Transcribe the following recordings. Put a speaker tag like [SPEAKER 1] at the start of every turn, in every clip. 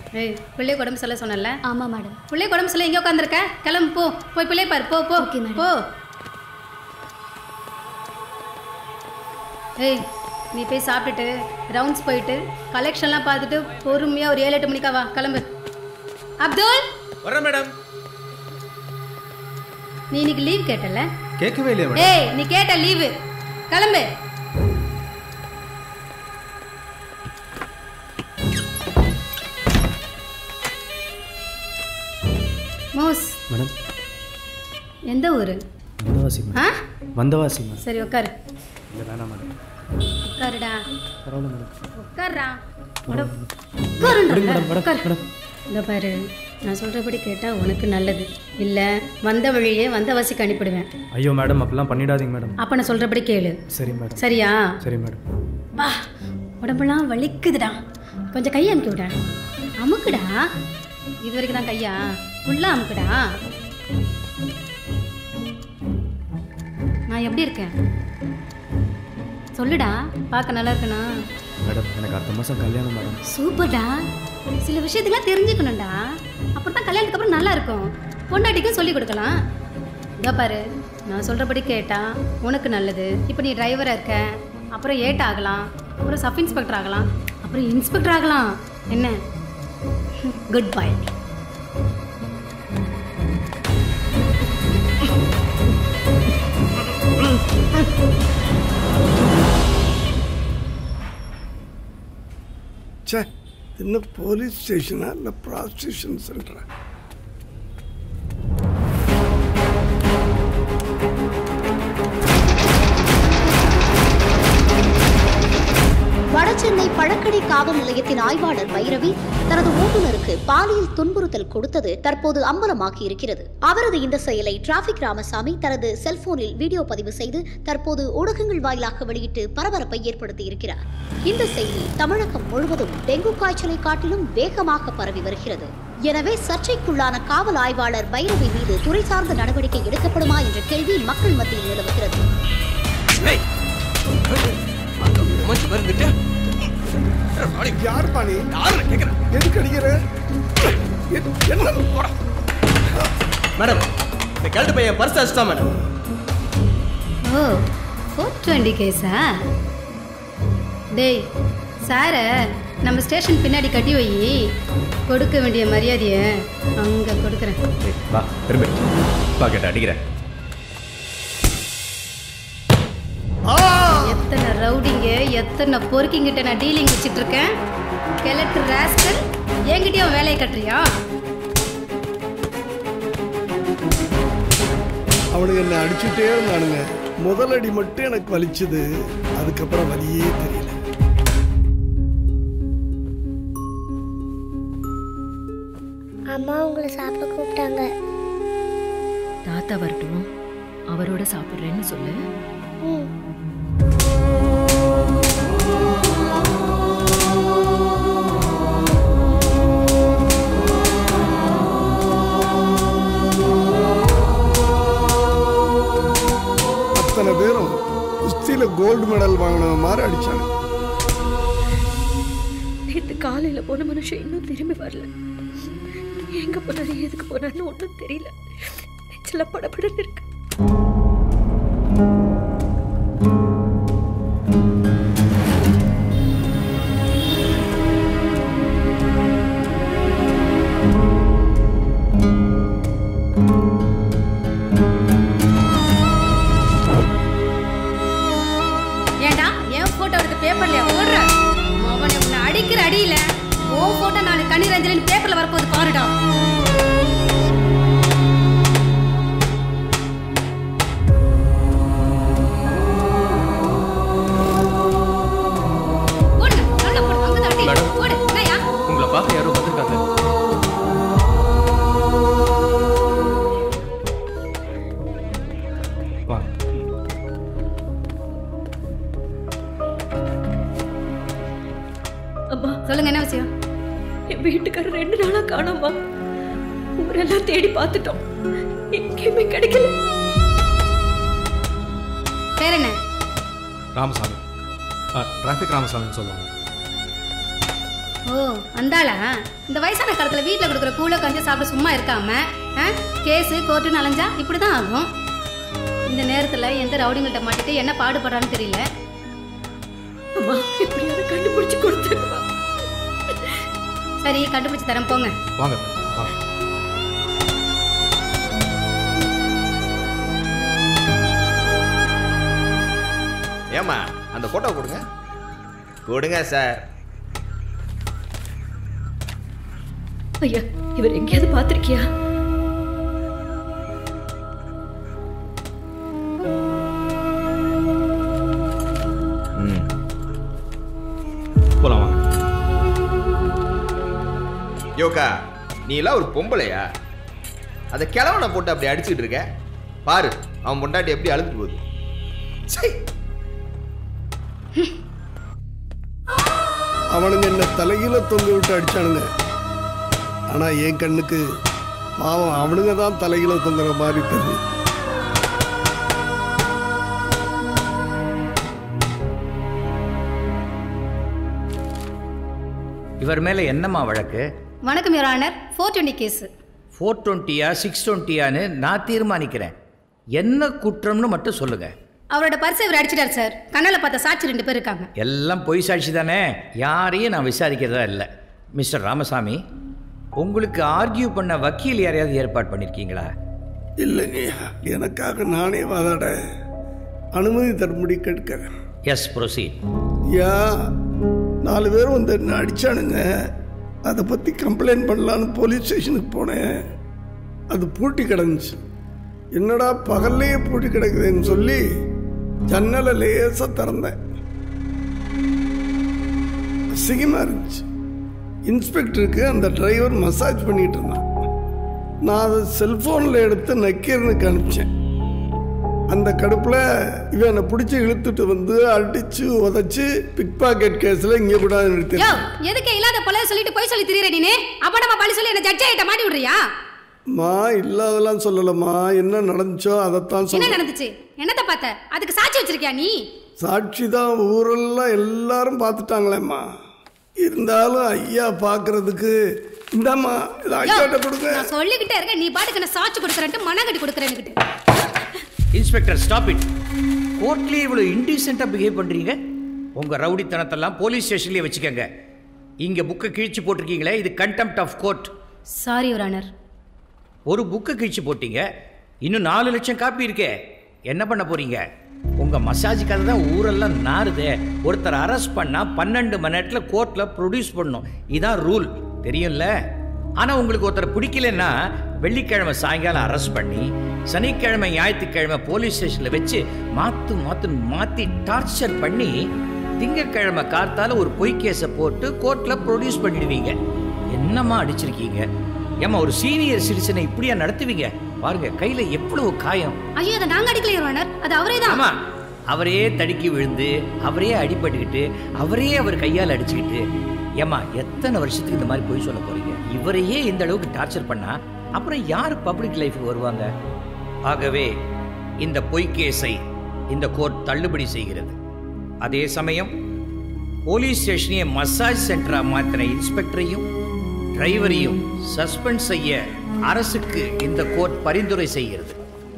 [SPEAKER 1] ஏய் பிள்ளைக்கு உடம்பு சொல்ல சொன்னல
[SPEAKER 2] ஆமாம் மேடம்
[SPEAKER 1] பிள்ளைக்கு உடம்பு சொல்ல இங்கே உட்காந்துருக்க கிளம்பு போ போய் பிள்ளை பாரு போ போ
[SPEAKER 2] Okay, madam.
[SPEAKER 1] போ ஏய் நீ போய் சாப்பிட்டுட்டு ரவுண்ட்ஸ் போயிட்டு கலெக்ஷன்லாம் பார்த்துட்டு பொறுமையாக ஒரு ஏழு எட்டு மணிக்கா வா கிளம்பு அப்துல்
[SPEAKER 3] வரேன் மேடம்
[SPEAKER 1] நீ இன்னைக்கு லீவ் கேட்டல
[SPEAKER 3] கேட்கவே இல்லையா மேடம்
[SPEAKER 1] ஏய் நீ கேட்ட லீவு கிளம்பு மோஸ்
[SPEAKER 4] மேடம்
[SPEAKER 1] எந்த ஊர்
[SPEAKER 4] வந்தவாசி
[SPEAKER 1] ஆ
[SPEAKER 4] மேடம் வந்தவாசி மேடம்
[SPEAKER 1] சரி உட்காரு
[SPEAKER 4] இல்லை வேணாம் மேடம்
[SPEAKER 1] உட்காருடா
[SPEAKER 4] பரவாயில்ல மேடம்
[SPEAKER 1] உட்கார்றா உட-
[SPEAKER 4] விடுங்க
[SPEAKER 1] உட்காருடா,
[SPEAKER 4] மேடம் மேடம்
[SPEAKER 1] உட்காரு.
[SPEAKER 4] மேடம்
[SPEAKER 1] இந்த பாரு நான் சொல்கிறபடி கேட்டால் உனக்கு நல்லது இல்லை வந்த வழியே வந்த வசிக்கு அனுப்பிடுவேன்
[SPEAKER 4] ஐயோ மேடம் அப்படிலாம் பண்ணிடாதீங்க மேடம்
[SPEAKER 1] அப்போ நான் சொல்கிறபடி கேளு
[SPEAKER 4] சரி மேடம்
[SPEAKER 1] சரியா
[SPEAKER 4] சரி மேடம்
[SPEAKER 1] வா உடம்பெல்லாம் வலிக்குதுடா கொஞ்சம் கையை அமுக்கி விட அமுக்குடா இது வரைக்கும் தான் கையா ஃபுல்லாக அமுக்குடா நான் எப்படி இருக்கேன் சொல்லுடா பார்க்க நல்லா இருக்கனா
[SPEAKER 4] மேடம் எனக்கு அடுத்த மாதம் கல்யாணம் மேடம்
[SPEAKER 1] சூப்பர்டா சில விஷயத்தெல்லாம் தெரிஞ்சுக்கணும்டா அப்புறம் தான் கல்யாணத்துக்கு அப்புறம் நல்லா இருக்கும் பொண்டாட்டிக்கும் சொல்லி கொடுக்கலாம் இதோ பாரு நான் சொல்கிறபடி கேட்டா உனக்கு நல்லது இப்போ நீ டிரைவராக இருக்க அப்புறம் ஏட் ஆகலாம் அப்புறம் சப் இன்ஸ்பெக்டர் ஆகலாம் அப்புறம் இன்ஸ்பெக்டர் ஆகலாம் என்ன குட் பை
[SPEAKER 5] ச்சே என்ன போலீஸ் ஸ்டேஷனா இல்லை ப்ராஸ்டியூஷன் சென்டரா
[SPEAKER 6] வடசென்னை பழக்கடை காவல் நிலையத்தின் ஆய்வாளர் பைரவி தனது ஓட்டுநருக்கு பாலியல் துன்புறுத்தல் கொடுத்தது தற்போது அம்பலமாகி இருக்கிறது அவரது இந்த செயலை டிராபிக் ராமசாமி தனது செல்போனில் வீடியோ பதிவு செய்து தற்போது ஊடகங்கள் வாயிலாக வெளியிட்டு பரபரப்பை ஏற்படுத்தி இருக்கிறார் இந்த செய்தி தமிழகம் முழுவதும் டெங்கு காய்ச்சலை காட்டிலும் வேகமாக பரவி வருகிறது எனவே சர்ச்சைக்குள்ளான காவல் ஆய்வாளர் பைரவி மீது துறை சார்ந்த நடவடிக்கை எடுக்கப்படுமா என்ற கேள்வி மக்கள் மத்தியில் நிலவுகிறது
[SPEAKER 3] மச்சு மருந்துட்டு
[SPEAKER 5] யார் பாணி
[SPEAKER 3] யாரு கேட்குறேன்
[SPEAKER 5] எதுக்கு அடிக்கிற எ- என்ன
[SPEAKER 3] மேடம் இந்த கேள்வி பையன் பர்ஸ் அடிச்சிட்டான் மேடம்
[SPEAKER 1] ஓ ஃபோர் டுவெண்ட்டி கேஸா டேய் சாரை நம்ம ஸ்டேஷன் பின்னாடி கட்டி வை கொடுக்க வேண்டிய மரியாதையை அங்கே கொடுக்குறேன்
[SPEAKER 3] வா திரும்பி பாக்கெட் அடிக்கிறேன்
[SPEAKER 1] எத்தனை ரவுடிங்க எத்தனை பொறுக்கிங்கிட்ட நான் டீலிங் வச்சுட்டு இருக்கேன் கிழட்டு ராஸ்கல் என்கிட்டயும் வேலையை கட்டுறியா
[SPEAKER 5] அவனுங்க என்ன அடிச்சுட்டே இருந்தானுங்க முதல் அடி மட்டும் எனக்கு வலிச்சது அதுக்கப்புறம் வலியே தெரியல
[SPEAKER 7] அம்மா உங்களை சாப்பிட கூப்பிட்டாங்க
[SPEAKER 8] தாத்தா வரட்டும் அவரோட சாப்பிட்றேன்னு சொல்லு
[SPEAKER 7] ம்
[SPEAKER 5] அத்தனை பேரும் குஸ்தியில கோல்டு மெடல் வாங்கின மாதிரி அடிச்சாங்க
[SPEAKER 8] நேற்று காலையில் போன மனுஷன் இன்னும் திரும்பி வரல எங்கே போனாரு எதுக்கு போனாருன்னு ஒன்றும் தெரியல நெச்சில் படப்படன்னு இருக்கு
[SPEAKER 1] ஏன்டா என் போட்டோ எடுத்து பேப்பர்ல போடுற அவனை உன்னை அடிக்கிற அடியில ஓ போட்டோ நான் கண்ணீர் அஞ்சலின்னு பேப்பர்ல வரப்போகுது பாருடா போடு, நல்லா போடு, அங்கதான் அடி.
[SPEAKER 3] மேடம்.
[SPEAKER 1] போடு, என்னய்யா?
[SPEAKER 3] உங்களை பார்க்க யாரோ வந்திருக்காங்க
[SPEAKER 4] வா
[SPEAKER 8] அம்மா
[SPEAKER 1] சொல்லுங்க என்ன விஷயம்
[SPEAKER 8] என் வீட்டுக்காரர் ரெண்டு நாளா காணோம்மா ஊரெல்லாம் தேடி பார்த்துட்டோம் எங்கேயுமே கிடைக்கல
[SPEAKER 1] பேர் என்ன
[SPEAKER 4] ராமசாமி டிராஃபிக் ராமசாமின்னு சொல்லுவாங்க
[SPEAKER 1] ஓ அந்தாளா இந்த வயசான காலத்துல வீட்டில் கொடுக்குற கூழ கஞ்சி சாப்பிட்டு சும்மா இருக்காம கேஸு கோர்ட்டுன்னு அலைஞ்சா இப்படி தான் ஆகும் இந்த நேரத்தில் எந்த ரவுடிங்கள்ட்ட மாட்டிட்டு என்ன பாடுபடுறான்னு தெரியல
[SPEAKER 8] அம்மா எப்படியாவது கண்டுபிடிச்சு கொடுத்துருமா
[SPEAKER 1] சரி கண்டுபிடிச்சு தரேன் போங்க
[SPEAKER 4] வாங்க மேடம் வாங்க
[SPEAKER 2] ஏம்மா அந்த போட்டோ கொடுங்க கொடுங்க சார்
[SPEAKER 8] ஐயா இவர் எங்கேயாவது பார்த்திருக்கியா
[SPEAKER 2] ம்
[SPEAKER 4] போலாம் வாங்க
[SPEAKER 2] யோகா நீ எல்லாம் ஒரு பொம்பளையா அதை கிழவனை போட்டு அப்படி அடிச்சுட்டு இருக்க பாரு அவன் பொண்டாட்டி எப்படி அழுதுட்டு போகுது சை
[SPEAKER 5] அவனுங்க என்ன தலையில தொங்க விட்டு அடிச்சானுங்க ஆனா என் கண்ணுக்கு பாவம் அவனுங்க தான் தலையில தொங்குற மாதிரி தெரியும்
[SPEAKER 9] இவர் மேலே என்னம்மா வழக்கு
[SPEAKER 1] வணக்கம் your honour four twenty case
[SPEAKER 9] four டுவெண்ட்டியா சிக்ஸ் டுவெண்ட்டியான்னு நான் தீர்மானிக்கிறேன் என்ன குற்றம்னு மட்டும் சொல்லுங்க
[SPEAKER 1] அவரோட பர்ஸை இவர் அடிச்சிட்டார் சார் கண்ணால பார்த்த சாட்சி ரெண்டு பேர் இருக்காங்க
[SPEAKER 9] எல்லாம் பொய் சாட்சி தானே யாரையும் நான் விசாரிக்கிறதா இல்லை மிஸ்டர் ராமசாமி உங்களுக்கு ஆர்கியூ பண்ண வக்கீல் யாரையாவது ஏற்பாடு பண்ணியிருக்கீங்களா
[SPEAKER 5] இல்லைங்க எனக்காக நானே வாதாட அனுமதி தரும்படி கேட்கிறேன்
[SPEAKER 9] எஸ் ப்ரொசீட்
[SPEAKER 5] யா நாலு பேர் வந்து என்ன அடிச்சானுங்க அதை பற்றி கம்ப்ளைண்ட் பண்ணலான்னு போலீஸ் ஸ்டேஷனுக்கு போனேன் அது பூட்டி கிடந்துச்சு என்னடா பகல்லையே பூட்டி கிடக்குதுன்னு சொல்லி ஜன்னலை லேசாக திறந்தேன் அசிங்கமாக இருந்துச்சு இன்ஸ்பெக்டருக்கு அந்த டிரைவர் மசாஜ் பண்ணிட்டு இருந்தான் நான் அதை செல்ஃபோனில் எடுத்து நக்கீரனுக்கு அனுப்பிச்சேன் அந்த கடுப்பில் இவன் என்னை பிடிச்சி இழுத்துட்டு வந்து அடிச்சு உதைச்சு பிக் பாக்கெட் கேஸில் இங்கே கூட நிறுத்தி
[SPEAKER 1] யோ எதுக்கு இல்லாத பொழைய சொல்லிட்டு போய் சொல்லி திரியற நீனே அப்படமா பழி சொல்லி என்ன ஜட்ஜ் ஆகிட்ட மாட்டி விடுறியா
[SPEAKER 5] மா இல்லாதெல்லாம் சொல்லலம்மா என்ன நடந்துச்சோ அதைத்தான்
[SPEAKER 1] என்ன
[SPEAKER 5] சொல்ல
[SPEAKER 1] நடந்துச்சு என்னத்த பார்த்த அதுக்கு சாட்சி வச்சிருக்கியா நீ
[SPEAKER 5] சாட்சி தான் ஊரெல்லாம் எல்லாரும் பார்த்துட்டாங்களேம்மா இருந்தாலும் ஐயா பார்க்கறதுக்கு இந்தாம்மா இதை
[SPEAKER 1] யோ,
[SPEAKER 5] ஐயாட்ட கொடுங்க
[SPEAKER 1] நான் சொல்லிக்கிட்டே இருக்கேன் நீ பாட்டுக்கு என்ன சாட்சி கொடுக்குறேன்ட்டு மனங்கட்டி கொடுக்குறேன்னுக்கிட்டு
[SPEAKER 9] இன்ஸ்பெக்டர் ஸ்டாப் இட் கோர்ட்லேயே இவ்வளோ இன்டீசெண்டாக பிஹேவ் பண்ணுறீங்க உங்கள் ரவுடித்தனத்தெல்லாம் போலீஸ் ஸ்டேஷன்லேயே வச்சுக்கோங்க இங்கே புக்கை கிழிச்சு போட்டிருக்கீங்களே இது contempt of court
[SPEAKER 1] sorry your honour
[SPEAKER 9] ஒரு புக்கை கிழிச்சு போட்டீங்க இன்னும் நாலு லட்சம் காப்பி இருக்கே என்ன பண்ண போறீங்க உங்க மசாஜ் கதை தான் ஊரெல்லாம் நாறுதே ஒருத்தர் அரெஸ்ட் பண்ணா பன்னெண்டு மணி நேரத்துல கோர்ட்ல ப்ரொடியூஸ் பண்ணும் இதான் ரூல் தெரியும்ல ஆனா உங்களுக்கு ஒருத்தர் பிடிக்கலன்னா வெள்ளிக்கிழமை சாயங்காலம் அரெஸ்ட் பண்ணி சனிக்கிழமை ஞாயிற்றுக்கிழமை போலீஸ் ஸ்டேஷன்ல வச்சு மாத்து மாத்து மாத்தி டார்ச்சர் பண்ணி திங்கட்கிழமை கார்த்தால ஒரு பொய் கேஸை போட்டு கோர்ட்ல ப்ரொடியூஸ் பண்ணிடுவீங்க என்னம்மா அடிச்சிருக்கீங்க ஏம்மா ஒரு சீனியர் சிட்டிசனை இப்படியா நடத்துவீங்க பாருங்க கையில எவ்வளவு காயம்
[SPEAKER 1] ஐயோ அதை நாங்க அடிக்கல யுவர் ஆனர் அது அவரே தான்
[SPEAKER 9] ஆமா அவரே தடுக்கி விழுந்து அவரே அடிபட்டுக்கிட்டு அவரே அவர் கையால் அடிச்சுக்கிட்டு ஏம்மா எத்தனை வருஷத்துக்கு இந்த மாதிரி பொய் சொல்ல போறீங்க இவரையே இந்த அளவுக்கு டார்ச்சர் பண்ணா அப்புறம் யார் பப்ளிக் லைஃபுக்கு வருவாங்க ஆகவே இந்த பொய் கேஸை இந்த கோர்ட் தள்ளுபடி செய்கிறது அதே சமயம் போலீஸ் ஸ்டேஷனையே மசாஜ் சென்டரா மாத்தின இன்ஸ்பெக்டரையும் டிரைவரையும் சஸ்பெண்ட் செய்ய அரசுக்கு இந்த கோர்ட் பரிந்துரை செய்கிறது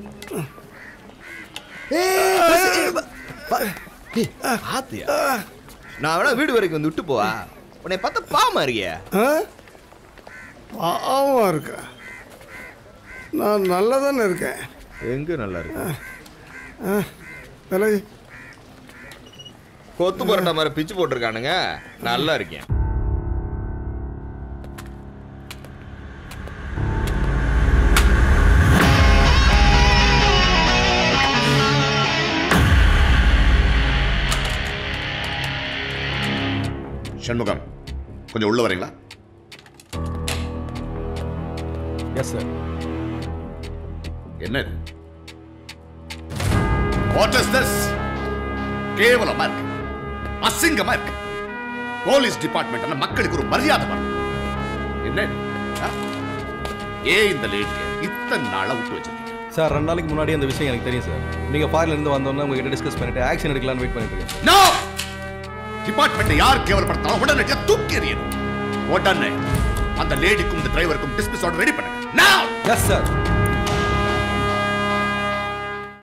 [SPEAKER 2] ஆத்தியா நான் வேணா வீடு வரைக்கும் வந்து விட்டு போவா உன்னை பார்த்தா பாவமா இருக்கியா
[SPEAKER 5] ஆ? பாவமா இருக்கா நான் நல்லா தானே இருக்கேன்
[SPEAKER 2] எங்க நல்லா இருக்கு
[SPEAKER 5] ஆ, விலகு
[SPEAKER 2] கொத்து பரோட்டா மாதிரி பிச்சு போட்டிருக்கானுங்க நல்லா இருக்கேன்
[SPEAKER 10] சண்முகம் கொஞ்சம் உள்ள வரீங்களா
[SPEAKER 4] எஸ் சார்
[SPEAKER 10] என்ன இது வாட் இஸ் திஸ் கேவலமா இருக்கு அசிங்கமா இருக்கு போலீஸ் டிபார்ட்மெண்ட் மக்களுக்கு ஒரு மரியாதை வரும் என்ன இது? ஆ? ஏன் இந்த லேடிய இத்தனை நாளா விட்டு வச்சிருக்கீங்க
[SPEAKER 4] சார் ரெண்டு நாளைக்கு முன்னாடி அந்த விஷயம் எனக்கு தெரியும் சார் நீங்கள் ஃபாரின்ல இருந்து வந்தோன்னே உங்ககிட்ட டிஸ்கஸ் பண்ணிட்டு ஆக்ஷன் எடுக்கலாம்னு வெயிட் பண்ணிட்டு இருக்கேன்
[SPEAKER 10] நோ டிபார்ட்மெண்ட் யார் கேவலப்படுத்தாலும் உடனடியாக தூக்கி எறியணும் உடனே அந்த லேடிக்கும் இந்த டிரைவருக்கும் டிஸ்மிஸ் ஆர்டர் ரெடி பண்ணுங்க now
[SPEAKER 4] எஸ் சார்